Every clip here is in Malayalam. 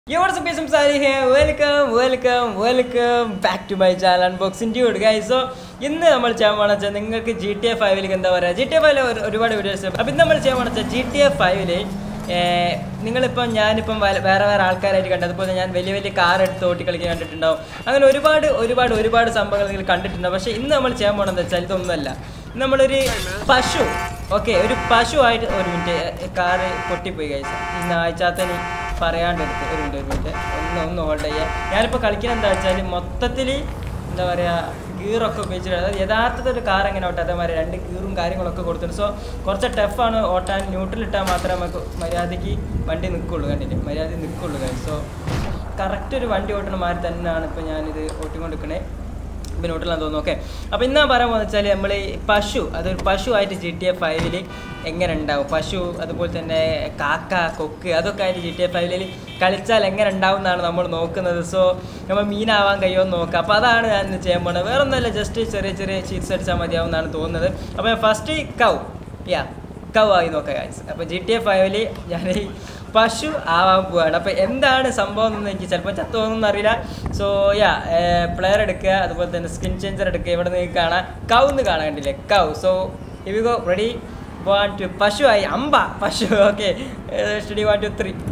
Yo, what's up, guys? I'm Sari here. Welcome, welcome, welcome back to my channel Unboxing Dude, guys. So, ഇന്ന് നമ്മൾ ചെയ്യാൻ പോണെന്ന് വെച്ചാൽ നിങ്ങൾക്ക് ജി ടി എ ഫൈവിലേക്ക് എന്താ പറയുക ജി ടി എ ഫൈവില് ഒരുപാട് വീഡിയോസ് അപ്പം ഇന്ന് നമ്മൾ ചെയ്യാൻ പോണെന്ന് വെച്ചാൽ ജി ടി എ ഫൈവില് നിങ്ങളിപ്പം ഞാനിപ്പം വേ- വേറെ വേറെ ആൾക്കാരായിട്ട് കണ്ടത് അതുപോലെ ഞാൻ വലിയ വലിയ കാർ എടുത്ത് ഓട്ടി കളിക്കാൻ കണ്ടിട്ടുണ്ടാവും അങ്ങനെ ഒരുപാട് ഒരുപാട് ഒരുപാട് സംഭവങ്ങൾ നിങ്ങൾ കണ്ടിട്ടുണ്ടാവും പക്ഷേ ഇന്ന് നമ്മൾ ചെയ്യാൻ പോണെന്ന് വെച്ചാൽ ഇതൊന്നുമല്ല ഇന്ന് നമ്മളൊരു പശു ഓക്കെ ഒരു പശു ആയിട്ട് ഒരു മിനിറ്റ് കാറ് പൊട്ടിപ്പോയി കഴിച്ചു ഇന്ന് ആഴ്ചാത്തന് പറയാണ്ട് എടുത്ത് ഒരു മിനിറ്റ് ഒരു മിനിറ്റ് ഒന്ന് ഒന്ന് ഹോൾഡ് ചെയ്യാം ഞാനിപ്പോൾ കളിക്കുന്നത് എന്താ വെച്ചാൽ മൊത്തത്തിൽ എന്താ പറയുക ഗീറൊക്കെ ഉപയോഗിച്ചിട്ട് അതായത് യഥാർത്ഥത്തിൽ ഒരു കാർ എങ്ങനെ ഓട്ടാ അതേമാതിരി രണ്ട് ഗീറും കാര്യങ്ങളൊക്കെ കൊടുത്തിട്ട് സോ കുറച്ച് ടഫാണ് ഓട്ടാൻ ന്യൂട്രൽ ഇട്ടാൽ മാത്രമേ നമുക്ക് മര്യാദയ്ക്ക് വണ്ടി നിൽക്കുള്ളൂ കണ്ടിട്ട് മര്യാദ നിൽക്കുള്ളൂ സോ കറക്റ്റ് ഒരു വണ്ടി ഓട്ടണ മാതിരി തന്നെയാണ് ഇപ്പോൾ ഞാനിത് ഓട്ടിക്കൊണ്ടിരിക്കണേ പിന്നെ ന്യൂട്രലാന്ന് തോന്നുന്നു ഓക്കെ അപ്പോൾ ഇന്നാ പറയാൻ പോകുന്നത് വെച്ചാൽ നമ്മൾ ഈ പശു അതൊരു പശു ആയിട്ട് ജി ടി എ ഫൈവിൽ എങ്ങനെ ഉണ്ടാവും പശു അതുപോലെ തന്നെ കാക്ക കൊക്ക് അതൊക്കെ ആയിട്ട് ജി ടി എ ഫൈവിൽ കളിച്ചാൽ എങ്ങനെ ഉണ്ടാവും എന്നാണ് നമ്മൾ നോക്കുന്നത് സോ നമ്മൾ മീനാവാൻ കഴിയുമോ എന്ന് നോക്കാം അപ്പോൾ അതാണ് ഞാൻ ഇന്ന് ചെയ്യാൻ പോകുന്നത് വേറെ ഒന്നുമല്ല ജസ്റ്റ് ചെറിയ ചെറിയ ചീറ്റ്സ് അടിച്ചാൽ മതിയാവും എന്നാണ് തോന്നുന്നത് അപ്പോൾ ഞാൻ ഫസ്റ്റ് കൗ യാ കൗ ആയി നോക്കാം ഗായ്സ് അപ്പോൾ ജി ടി എ ഫൈവിൽ ഞാൻ ഈ പശു ആവാൻ പോവാണ് അപ്പോൾ എന്താണ് സംഭവം എന്ന് എനിക്ക് ചിലപ്പോൾ ചത്തോന്നൊന്നും അറിയില്ല സോ യാ പ്ലെയർ എടുക്കുക അതുപോലെ തന്നെ സ്കിൻ ചേഞ്ചർ എടുക്കുക ഇവിടെ നിങ്ങൾക്ക് കാണാം കൗ എന്ന് കാണാൻ കണ്ടില്ലേ കൗ സോ ഇവി ഗോ റെഡി വൺ ടു പശു ആയി അമ്പ പശു okay study one two three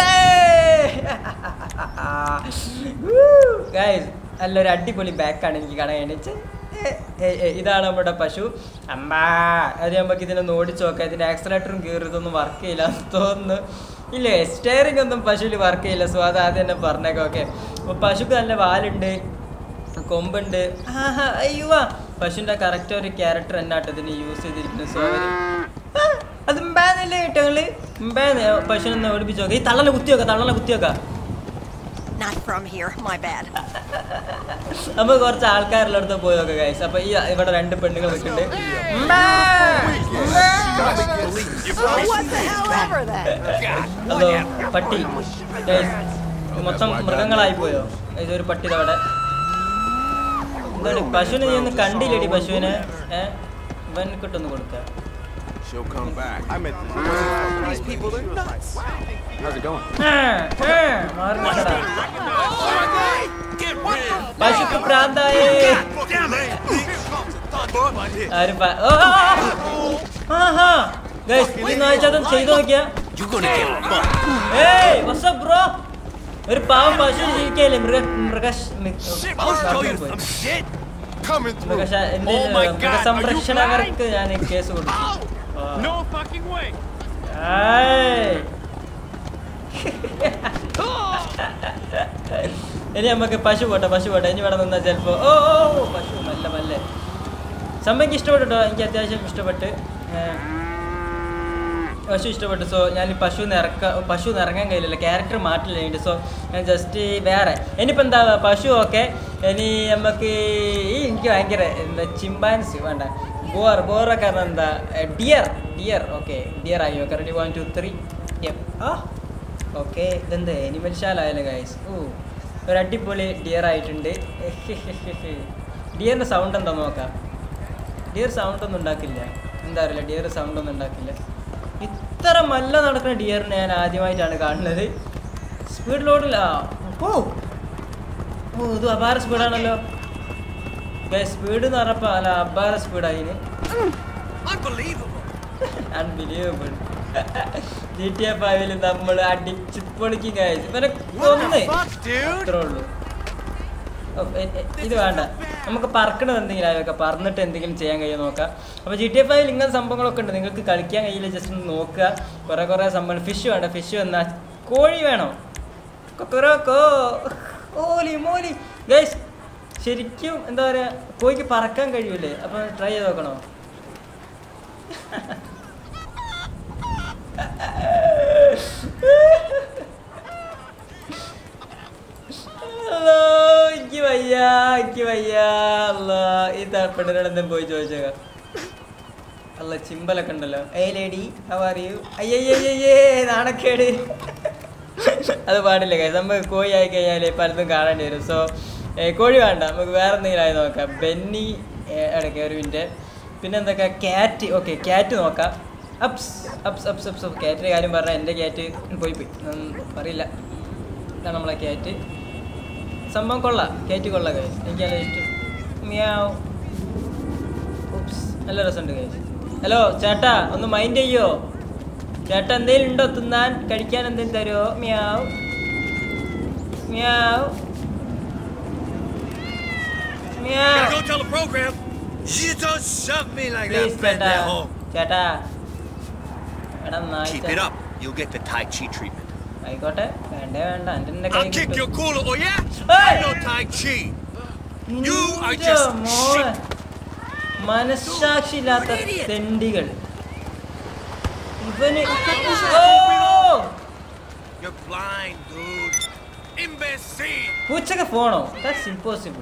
guys നല്ലൊരു അടിപൊളി ബാക്കാണ് എനിക്ക് കാണാൻ വേണ്ടിച്ച് ഇതാണ് നമ്മുടെ പശു അമ്മാ അത് നമുക്ക് ഇതിനൊന്ന് ഓടിച്ചു നോക്കാം ഇതിൻ്റെ ആക്സലേറ്ററും കീറി ഇതൊന്നും വർക്ക് ചെയ്യില്ല എന്ന് തോന്നുന്നു ഇല്ലേ സ്റ്റെയറിംഗ് ഒന്നും പശുവിൽ വർക്ക് ചെയ്യില്ല സോ അത് ആദ്യം തന്നെ പറഞ്ഞേക്കാം ഓക്കെ അപ്പോൾ പശുക്ക് നല്ല വാലുണ്ട് കൊമ്പുണ്ട് ആഹാ, അയ്യോ പശുവിൻ്റെ കറക്റ്റ് ഒരു ക്യാരക്ടർ എന്നാട്ടോ ഇതിന് യൂസ് ചെയ്തിരിക്കുന്നത് സോ അവര് ആ, അത് mbෑന്നല്ലേ കേട്ടോ നിങ്ങള് mbෑന്ന് പശുവിനെ ഓടിപ്പിച്ച് നോക്കാം ഈ തള്ളനെ കുത്തി വെക്കാം തള്ളനെ കുത്തി വെക്കാം Not from here, my bad. അപ്പൊ കുറച്ച് ആൾക്കാരുടെ അടുത്ത് പോയി നോക്കാം ഗൈസ് അപ്പൊ ഈ ഇവിടെ രണ്ട് പെണ്ണുങ്ങൾ നിൽക്കുന്നുണ്ട് Oh, what the hell ever that? അതോ പട്ടി ഗൈസ് മൊത്തം മൃഗങ്ങളായി പോയോ ഇതൊരു പട്ടി ദാ അവിടെ എന്താണ് പശുവിനെ നീ ഒന്ന് കണ്ടില്ലടി പശുവിനെ ഏഹ് ഇവൻ കിട്ടൊന്ന് കൊടുക്ക She'll come back. I met this. These people are nuts. How's it going? പശുക്ക് പ്രാന്തായേ ആരും പ- ഓ, ആ, ആ, ആഹാ. Guys, ഈ നാഴ്ചതും ചെയ്തു നോക്കിയാ ഏയ് what's up, bro? ഒരു പാവം പശു ജീവിക്കല്ലേ മൃഗ മൃഗ Coming through. മൃഗശ എന്ത് Oh my God, മൃഗസംരക്ഷണകർക്ക് ഞാൻ കേസ് കൊടുക്കും ആ. No fucking way! ആയ്. ഇനി നമുക്ക് പശു പോട്ടെ പശു പോട്ടെ ഇനി ഇവിടെ നിന്നാൽ ചിലപ്പോ ഓ ഓ ഓ, പശു മല്ല മല്ലേ സംഭവം എനിക്ക് ഇഷ്ടപ്പെട്ടു എനിക്ക് അത്യാവശ്യം ഇഷ്ടപ്പെട്ട് ഏ, പശു ഇഷ്ടപ്പെട്ടു സോ ഞാൻ ഈ പശു ഇറക്ക പശു ഇറങ്ങാൻ കഴിയില്ല ക്യാരക്ടർ മാറ്റില്ല സോ ഞാൻ ജസ്റ്റ് വേറെ ഇനിയിപ്പോൾ എന്താ പശു ഒക്കെ ഇനി നമുക്ക് ഈ എനിക്ക് ഭയങ്കര എന്താ ചിമ്പാൻസി വേണ്ട ബോർ ബോറൊക്കെ കാരണം എന്താ ഡിയർ ഡിയർ ഓക്കെ ഡിയർ ആയി okay ready one two three ആ ഓക്കെ ഇതെന്ത് എനിമൽ ശാലായാലും ഗൈസ് ഓ ഒരു അടിപൊളി ഡിയർ ആയിട്ടുണ്ട് ഡിയറിൻ്റെ സൗണ്ട് എന്താ നോക്കാം ഡിയർ സൗണ്ട് ഒന്നും ഉണ്ടാക്കില്ല എന്താ അറിയില്ല ഡിയർ സൗണ്ട് ഒന്നും ഉണ്ടാക്കില്ല ഇത്ര മല്ല നടക്കുന്ന ഡിയറിനെ ഞാൻ ആദ്യമായിട്ടാണ് കാണുന്നത് സ്പീഡ് ലോഡിൽ ആ ഓ ഓ ഇത് അപാര സ്പീഡാണല്ലോ സ്പീഡ് എന്ന് പറഞ്ഞപ്പോൾ അല്ല അപാര സ്പീഡായിന് അൺബിലീവബിൾ ജി ടി എഫ് ഫൈവിൽ നമ്മൾ അടിച്ച് പൊളിക്കും കഴിച്ചു ഇവരെ കൊന്ന് അത്രേ ഉള്ളൂ ഓ, എ- എ- ഇത് വേണ്ട നമുക്ക് പറക്കണത് എന്തെങ്കിലും ആയൊക്കെ പറന്നിട്ട് എന്തെങ്കിലും ചെയ്യാൻ കഴിയുമോ നോക്കാം അപ്പോൾ ജി ടി എഫ് ഐയിൽ ഇങ്ങനത്തെ സംഭവങ്ങളൊക്കെ ഉണ്ട് നിങ്ങൾക്ക് കളിക്കാൻ കഴിയില്ല ജസ്റ്റ് ഒന്ന് നോക്കുക കുറേ കുറേ സംഭവം ഫിഷ് വേണ്ട ഫിഷ് വന്നാൽ കോഴി വേണോ കൊക്കറോക്കോ ഓലി മോലി ഗൈസ് ശരിക്കും എന്താ പറയുക കോഴിക്ക് പറക്കാൻ കഴിയൂലേ അപ്പോൾ ട്രൈ ചെയ്ത് നോക്കണോ അല്ലോ, എനിക്ക് വയ്യ എനിക്ക് വയ്യ അല്ല ഈ പെണ്ണിനോട് എന്തെങ്കിലും പോയി ചോദിച്ചേക്കാം അല്ല ചിമ്പലൊക്കെ ഉണ്ടല്ലോ a lady how are you അയ്യയ്യയ്യേ നാണക്കേട് അത് പാടില്ല guys. നമുക്ക് കോഴി ആയി കഴിഞ്ഞാൽ പലതും കാണേണ്ടി വരും സോ കോഴി വേണ്ട നമുക്ക് വേറെ എന്തെങ്കിലും ആയി നോക്കാം ബെന്നി ഇടയ്ക്ക് ഒരു മിനിറ്റ് പിന്നെ എന്തൊക്കെ ക്യാറ്റ് ഓക്കെ ക്യാറ്റ് നോക്കാം അപ്സ് അപ്സ് അപ്സ് അപ്സ് ക്യാറ്റിൻ്റെ കാര്യം പറഞ്ഞാൽ എൻ്റെ ക്യാറ്റ് പോയി പോയി ഉം, പറയില്ല ഇതാണ് നമ്മളെ കയറ്റ് സംഭവം കൊള്ള കയറ്റ് കൊള്ള കൈസ് എനിക്ക് നല്ല ഇഷ്ടം മിയാവ് ഉപ്സ് നല്ല രസമുണ്ട് കൈസ് ഹലോ ചേട്ടാ ഒന്ന് മൈൻഡ് ചെയ്യോ ചേട്ടാ എന്തേലും ഉണ്ടോ തിന്നാൻ കഴിക്കാൻ എന്തെങ്കിലും തരുമോ meow meow meow Gotta go tell the program. You don't shove me like please that, ചേട്ടാ pendejo. ചേട്ടാ എടാ Keep നായിച്ച it up. You'll get the Tai Chi treatment. ആയിക്കോട്ടെ വേണ്ടേ വേണ്ട എൻ്റെ എൻ്റെ കൈ I'll kick your cooler, oh yeah? Hey! I know Tai Chi. You are നിന്റെ just മോളെ. shit. മനസ്സാക്ഷിയില്ലാത്ത You idiot. തെണ്ടികൾ ഇവന് ഓ You're blind, dude. Imbecile. പൂച്ചക്ക് ഫോണോ ദാറ്റ്സ് ഇമ്പോസിബിൾ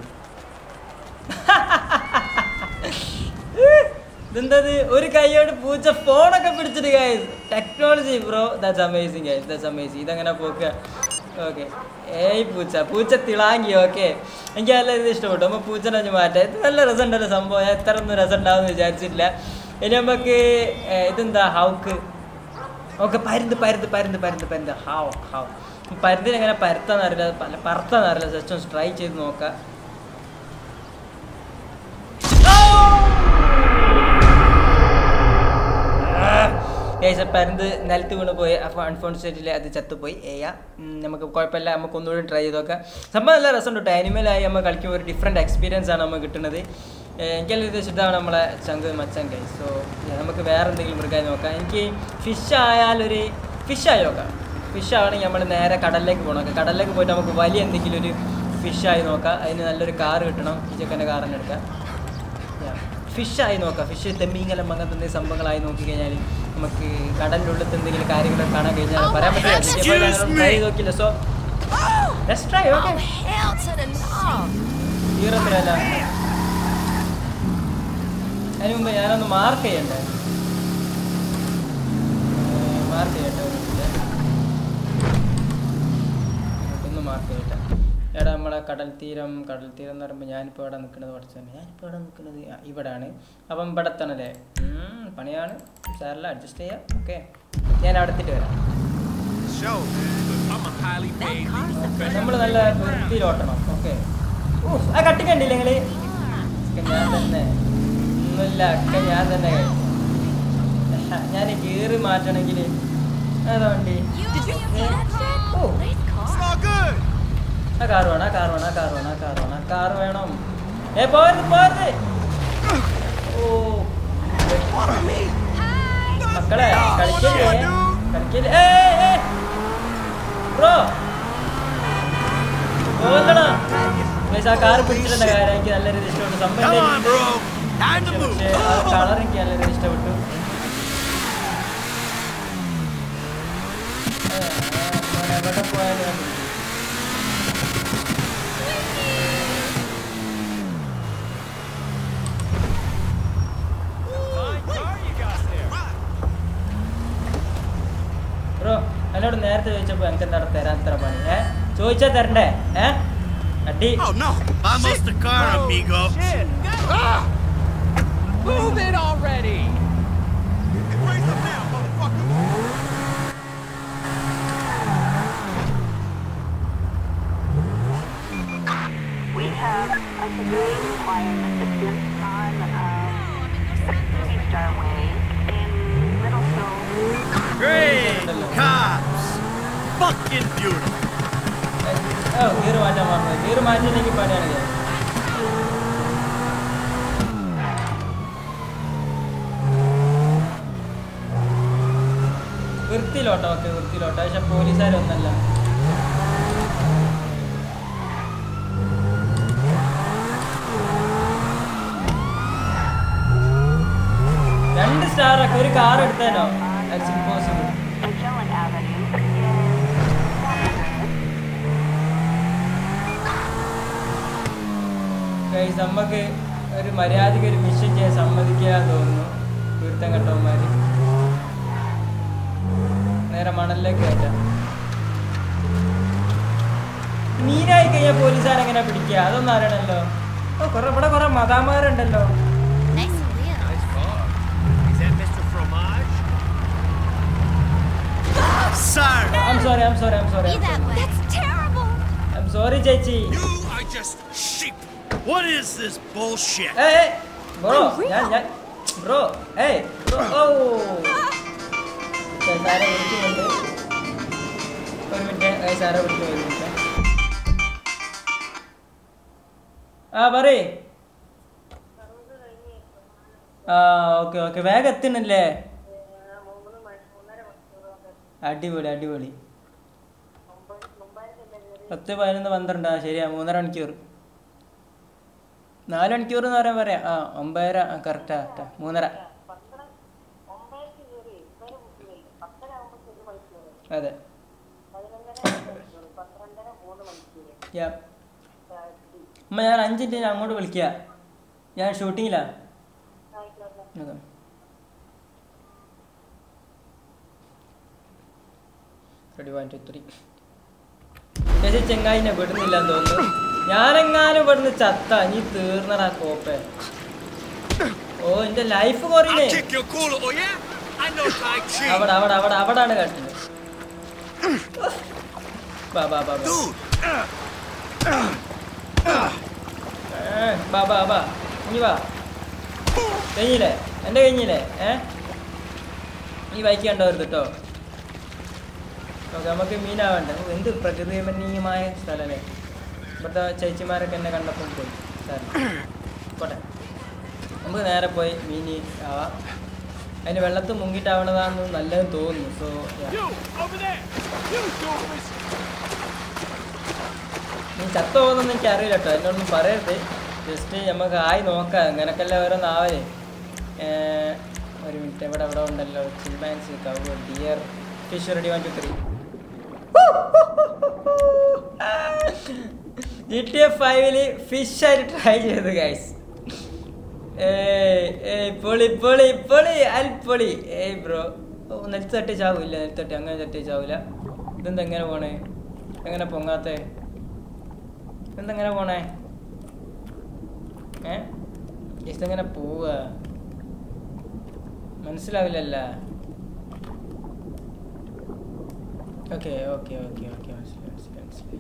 ഇതെന്തത് ഒരു കൈയോട് പൂച്ച ഫോണൊക്കെ പിടിച്ചിട്ട് guys technology bro that's amazing guys that's amazing ഇതങ്ങനെ പോക്കുക ഓക്കെ ഏയ് പൂച്ച പൂച്ച തിളാങ്കി ഓക്കെ എനിക്ക് നല്ല ഇത് ഇഷ്ടപ്പെട്ടു നമ്മൾ പൂച്ചനെ ഒന്ന് മാറ്റാം ഇത് നല്ല രസമുണ്ടല്ലോ സംഭവം ഞാൻ ഇത്ര ഒന്നും രസം ഉണ്ടാവുമെന്ന് വിചാരിച്ചിട്ടില്ല ഇനി നമുക്ക് ഏ, ഇതെന്താ ഹൗക്ക് ഓക്കെ പരുന്ത് പരുന്ത് പരുന്ത് പരുന്ത് പരുന്ത് ഹാവ് ഹാവ് പരുന്തിന് എങ്ങനെ പരുത്താന്ന് അറിയില്ല പല പറത്താന്ന് അറിയില്ല ജസ്റ്റ് ഒന്ന് ട്രൈ ചെയ്ത് നോക്കാം ഏശ പരുന്ത് നിലത്ത് വീണ് പോയി അപ്പോൾ അൺഫോർച്ചുനേറ്റ്ലി അത് ചത്തുപോയി ഏയ ഉം, നമുക്ക് കുഴപ്പമില്ല നമുക്ക് ഒന്നുകൂടി ട്രൈ ചെയ്ത് നോക്കാം സംഭവം നല്ല രസമുണ്ട് കേട്ടോ ആനിമലായി നമ്മൾ കളിക്കുമ്പോൾ ഒരു ഡിഫറെൻറ്റ് എക്സ്പീരിയൻസ് ആണ് നമുക്ക് കിട്ടുന്നത് ഏഹ് എനിക്കെല്ലാം ഇത് ഇതാണ് നമ്മളെ ചങ്ക് മച്ചൻ കൈ സോ നമുക്ക് വേറെ എന്തെങ്കിലും മൃഗമായി നോക്കാം എനിക്ക് ഫിഷ് ആയാലൊരു ഫിഷ് ആയി നോക്കാം ഫിഷ് ആണെങ്കിൽ നമ്മൾ നേരെ കടലിലേക്ക് പോകണം കടലിലേക്ക് പോയിട്ട് നമുക്ക് വലിയ എന്തെങ്കിലും ഒരു ഫിഷ് ആയി നോക്കാം അതിന് നല്ലൊരു കാർ കിട്ടണം ഈ ചെക്കൻ്റെ കാർ തന്നെ എടുക്കാം ഫിഷ് ആയി നോക്കാം ഫിഷ് തെമ്മീങ്കലം അങ്ങനത്തെ എന്തെങ്കിലും സംഭവങ്ങളായി നോക്കി കഴിഞ്ഞാൽ നമുക്ക് കടലിൻ്റെ ഉള്ളിൽ എന്തെങ്കിലും കാര്യങ്ങൾ കാണാൻ കഴിഞ്ഞാൽ Oh പറയാൻ my പറ്റില്ല excuse ട്രൈ me. ചെയ്ത് നോക്കില്ല so let's try okay Oh, hell to the no. തീരത്തിലല്ല അതിന് മുമ്പ് ഞാനൊന്ന് മാർക്ക് ചെയ്യണ്ടേ മാർക്ക് ചെയ്യട്ടെ ഒരു minute. ഒന്ന് മാർക്ക് ചെയ്യട്ടെ എടാ നമ്മളെ കടൽ തീരം കടൽ തീരം എന്ന് പറയുമ്പോൾ ഞാനിപ്പോൾ ഇവിടെ നിൽക്കുന്നത് പഠിച്ചാണ് ഞാനിപ്പോൾ ഇവിടെ നിൽക്കുന്നത് ആ, ഇവിടാണ് അപ്പം ഇവിടെ എത്തണല്ലേ ഉം, പണിയാണ് സാറില്ല അഡ്ജസ്റ്റ് ചെയ്യാം ഓക്കെ ഞാൻ അവിടെ എത്തിയിട്ട് വരാം Show, man. I'm a highly paid legal professional. നമ്മൾ നല്ല വൃത്തിയിൽ ഓട്ടണം ഓക്കെ ആ കട്ടി കണ്ടില്ല നിങ്ങൾ ഞാൻ തന്നെ ഒന്നുമില്ല ഒക്കെ ഞാൻ തന്നെ ഞാൻ ഗിയറ് മാറ്റണമെങ്കിൽ ഏതാ വണ്ടി ഓ It's all good. ആ കാർ വേണം ആ കാർ വേണം ആ കാർ വേണം ആ കാർ വേണം ആ കാർ വേണം ഏ പോരുത് പോരുത് ഓ മക്കളെ കളിക്കല്ലേ കളിക്കല്ലേ ഏ ബ്രോ പോകണ ആ കാർ പിടിച്ചിട്ടുണ്ട് കാര്യം എനിക്ക് നല്ല രീതിയിൽ ഇഷ്ടപ്പെട്ടു Come on, സംഭവം bro. Time to move. പക്ഷേ ആ കളർ എനിക്ക് നല്ല രീതിയിൽ ഇഷ്ടപ്പെട്ടു ഏ, മോനെ എവിടെ പോയാലും ഞാൻ പിടിക്കും. ബ്രോ എന്നോട് നേരത്തെ ചോദിച്ചപ്പോൾ എനിക്ക് എന്താണ് തരാൻ ഇത്ര പണി ഏ ചോദിച്ചാൽ തരണ്ടേ ഏ അടി Oh no! Vamos the car, amigo. Move it already! Raise up now, motherfucker. We have a civilian required assistance on um, Star Way in Middlesbrough. Great cops. Fucking beautiful. Oh gear മാറ്റാൻ പറഞ്ഞു ഗീറ് മാറ്റിയില്ലെങ്കിൽ പണിയാണ് ഞാൻ വൃത്തിയിലോട്ടോ ഓക്കെ വൃത്തിയിലോട്ടോ പക്ഷെ പോലീസുകാരൊന്നല്ല രണ്ട് സ്റ്റാറൊക്കെ ഒരു കാർ എടുത്തേനോ that's impossible Magellan Avenue in Washington. Guys നമുക്ക് ഒരു മര്യാദയ്ക്ക് ഒരു മിഷൻ ചെയ്യാൻ സമ്മതിക്കാൻ തോന്നുന്നു കുരുത്തം കെട്ടവന്മാര് നേരെ മണലിലേക്ക് കയറ്റാം മീനായി കഴിഞ്ഞാൽ പോലീസുകാരെങ്ങനെ പിടിക്കുക അതൊന്നും അറിയണല്ലോ ഓ കുറെ ഇവിടെ കുറെ മതാമാരുണ്ടല്ലോ Nice wheel. Nice car. Is that Mr. Fromage? Sorry. I'm sorry I'm sorry I'm sorry Be that way. That's terrible. Sorry ചേച്ചി You are just sheep. What is this bullshit? ഏയ് ബ്രോ ഞാൻ ഞാൻ ബ്രോ ഏയ് ബ്രോ ഓ സാറെ വിളിക്കുന്നുണ്ട് ഒരു മിനിറ്റ് സാറെ വിളിക്കുന്നു ഒരു മിനിറ്റ് ആ പറയേ ആ ഓക്കെ ഓക്കെ വേഗം എത്തണില്ലേ അടിപൊളി അടിപൊളി പത്ത് പതിനൊന്ന് പന്ത്രണ്ട് ആ ശരിയാ മൂന്നര മണിക്കൂർ നാല് മണിക്കൂർ എന്ന് പറയാൻ പറയാം ആ ഒമ്പതര ആ കറക്റ്റാ കറക്റ്റാ മൂന്നര അതെ Yeah. അമ്മ ഞാൻ അഞ്ചിൻ്റെ ഞാൻ അങ്ങോട്ട് വിളിക്കുക ഞാൻ ഷൂട്ടിങ്ങിലാ അതെ. Ready, one, two, three. ചേച്ചി ചെങ്ങായിനെ വിടുന്നില്ലെന്ന് തോന്നുന്നു ഞാനെങ്ങാനും ഇവിടുന്ന് ചത്ത നീ തീർന്നടാ കോപ്പെ ഓ എന്റെ ലൈഫ് കുറയില്ലേ I'll kick your cooler, oh yeah? I know Tai Chi. അവിടെ അവിടെ അവിടെ അവിടാണ് കാട്ടുന്നത് ബാ ബാ ബാ ബാ Dude, ഏ, ബാ ബാ ബാ ഇനി വാ കഴിഞ്ഞില്ലേ എൻ്റെ കഴിഞ്ഞില്ലേ ഏ ഈ ബൈക്ക് കണ്ടവരുത് കേട്ടോ ഓക്കെ നമുക്ക് മീനാവണ്ട ഓ, എന്ത് പ്രകൃതിരമണീയമായ സ്ഥലമല്ലേ ഇവിടുത്തെ ചേച്ചിമാരൊക്കെ എന്നെ കണ്ടപ്പോൾ പോയി സാർ പോട്ടെ നമുക്ക് നേരെ പോയി മീനി ആവാം അതിന് വെള്ളത്തിൽ മുങ്ങിയിട്ടാവണതാണെന്ന് നല്ലതെന്ന് തോന്നുന്നു so over there. You do this. നീ ചത്ത പോകുന്നൊന്നും എനിക്ക് അറിയില്ല കേട്ടോ എന്നോടൊന്നും പറയരുത് ജസ്റ്റ് നമുക്ക് ആയി നോക്കാം അങ്ങനൊക്കെല്ലാം ഓരോ നാവല് ഒരു മിനിറ്റ് എവിടെ എവിടെ ഉണ്ടല്ലോ chimpanzee cow deer fish ready one two three G T F ഫൈവില് ഫിഷ് ആയിട്ട് ട്രൈ ചെയ്തു ഗൈസ് ഏയ് ഏയ് പൊളി പൊളി പൊളി അൽപ്പൊളി ഏയ് ബ്രോ ഓ നെൽത്ത് തട്ടി ചാവില്ല നെൽത്ത് തട്ടി അങ്ങനെ തട്ടി ചാവില്ല ഇതെന്താ എങ്ങനെ പോണേ എങ്ങനെ പൊങ്ങാത്തേ ഇതെന്തെങ്ങനെ പോണേ ഏ ഇതെങ്ങനെ പോവുക മനസ്സിലാവില്ലല്ല ഓക്കെ ഓക്കെ ഓക്കെ ഓക്കെ മനസ്സിലായി മനസ്സിലായി മനസ്സിലായി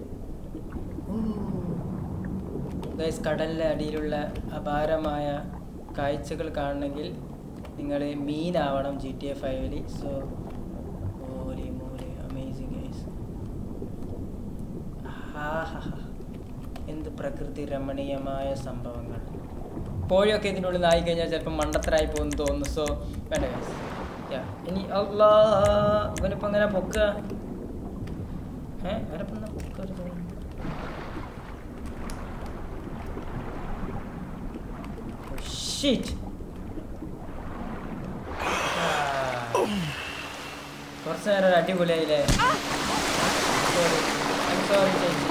ഗൈസ് കടലിൻ്റെ അടിയിലുള്ള അപാരമായ കാഴ്ചകൾ കാണണമെങ്കിൽ നിങ്ങൾ മീനാവണം ജി ടി എ ഫൈവിൽ സോ മോലി മോലി അമേസിങ് ഗൈസ് ആഹാ എന്ത് പ്രകൃതി രമണീയമായ സംഭവങ്ങൾ കോഴിയൊക്കെ ഇതിൻ്റെ ഉള്ളിൽ ആയി കഴിഞ്ഞാൽ ചിലപ്പോൾ മണ്ടത്തരായി പോകുന്നു തോന്നുന്നു സോ വേണ്ട guys. Yeah. ഇനി അല്ലാ ഇവനിപ്പോൾ അങ്ങനെ പൊക്കുക ഏ ഇവനിപ്പോൾ എന്നാ പൊക്കരുത് ഷീറ്റ് കുറച്ച് നേരം ഒരു അടിപൊളിയായില്ലേ സോറി സോറി ചേച്ചി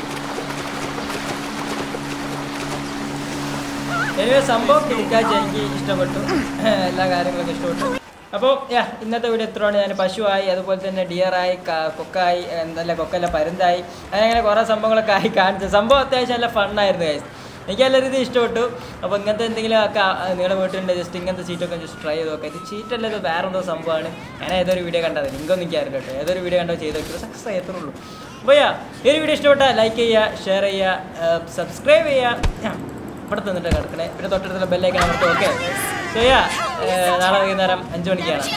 എനിവേ സംഭവം കിടക്കാച്ച് എനിക്ക് ഇഷ്ടപ്പെട്ടു എല്ലാ കാര്യങ്ങളൊക്കെ ഇഷ്ടപ്പെട്ടു അപ്പോൾ യാ ഇന്നത്തെ വീഡിയോ എത്രയാണ് ഞാൻ പശുവായി അതുപോലെ തന്നെ ഡിയറായി ക- കൊക്കായി എന്തല്ല കൊക്കല്ല പരുന്തായി അങ്ങനെ കുറേ സംഭവങ്ങളൊക്കെ ആയി കാണിച്ചു സംഭവം അത്യാവശ്യം നല്ല ഫണ്ണായിരുന്നു ഗൈസ് എനിക്ക് നല്ല രീതിയിൽ ഇഷ്ടപ്പെട്ടു അപ്പോൾ ഇങ്ങനത്തെ എന്തെങ്കിലും ഒക്കെ ആ, നിങ്ങളുടെ വീട്ടിലുണ്ട് ജസ്റ്റ് ഇങ്ങനത്തെ സീറ്റൊക്കെ ജസ്റ്റ് ട്രൈ ചെയ്ത് നോക്കാം ഇത് ചീറ്റല്ല ഇത് വേറെ എന്തോ സംഭവമാണ് ഞാൻ ഏതൊരു വീഡിയോ കണ്ടത് ലിങ്കൊന്നും എനിക്ക് അറിയില്ല കേട്ടോ ഏതൊരു വീഡിയോ കണ്ടോ ചെയ്ത് നോക്കിയത് സക്സസ് ആയത്രേ ഉള്ളൂ അപ്പോൾ യാ ഈ ഒരു വീഡിയോ ഇഷ്ടപ്പെട്ടാൽ ലൈക്ക് ചെയ്യുക ഷെയർ ചെയ്യുക സബ്സ്ക്രൈബ് ചെയ്യുക ഇവിടെ തന്നിട്ട് കിടക്കണേ പിന്നെ തൊട്ടടുത്തുള്ള ബെല്ലൈക്കൻ അമർത്തും ഓക്കെ സോ യാ നാളെ വൈകുന്നേരം അഞ്ച് മണിക്കാണ്